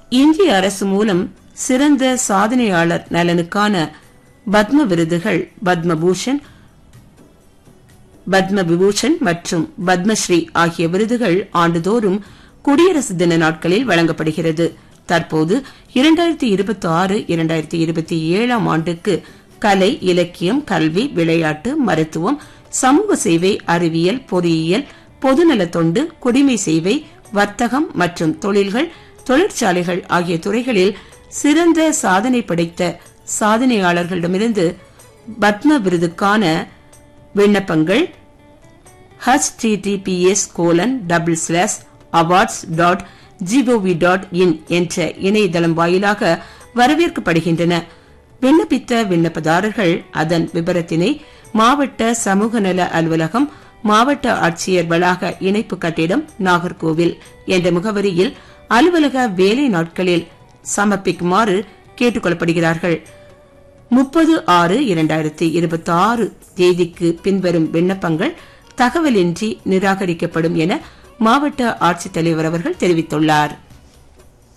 இந்திய அரசு மூலம் சிறந்த சாதனையாளர் நலனுக்கான பத்ம விருதுகள் பத்மபூஷன் பத்ம விபூஷன் மற்றும் பத்மஸ்ரீ ஆகிய விருதுகள் ஆண்டுதோறும் குடியரசு தின நாட்களில் வழங்கப்படுகிறது தற்போது இரண்டாயிரத்தி இருபத்தி ஆறு இரண்டாயிரத்தி இருபத்தி ஏழாம் ஆண்டுக்கு கலை இலக்கியம் கல்வி விளையாட்டு மருத்துவம் சமூக சேவை அறிவியல் பொறியியல் பொதுநலத் தொண்டு குடிமை சேவை வர்த்தகம் மற்றும் தொழில்கள் தொழிற்சாலைகள் ஆகிய துறைகளில் சிறந்த சாதனை படைத்த சாதனையாளர்களிடமிருந்து பத்ம விருதுக்கான விண்ணப்பங்கள் https colon double slash awards dot GOV dot in என்ற இணையதளம் வாயிலாக வரவேற்கப்படுகின்றன விண்ணப்பித்த விண்ணப்பதாரர்கள் அதன் விவரத்தினை மாவட்ட சமூக நல அலுவலகம் மாவட்ட ஆட்சியர் வளாக இணைப்பு கட்டிடம் நாகர்கோவில் என்ற முகவரியில் அலுவலக வேலை நாட்களில் சமர்ப்பிக்குமாறு கேட்டுக் கொள்ளப்படுகிறார்கள் முப்பது ஆறு இரண்டாயிரத்தி இருபத்தி ஆறு தேதிக்கு பின்வரும் விண்ணப்பங்கள் தகவலின்றி நிராகரிக்கப்படும் என மாவட்ட ஆட்சித்தலைவர் அவர்கள் தெரிவித்துள்ளார்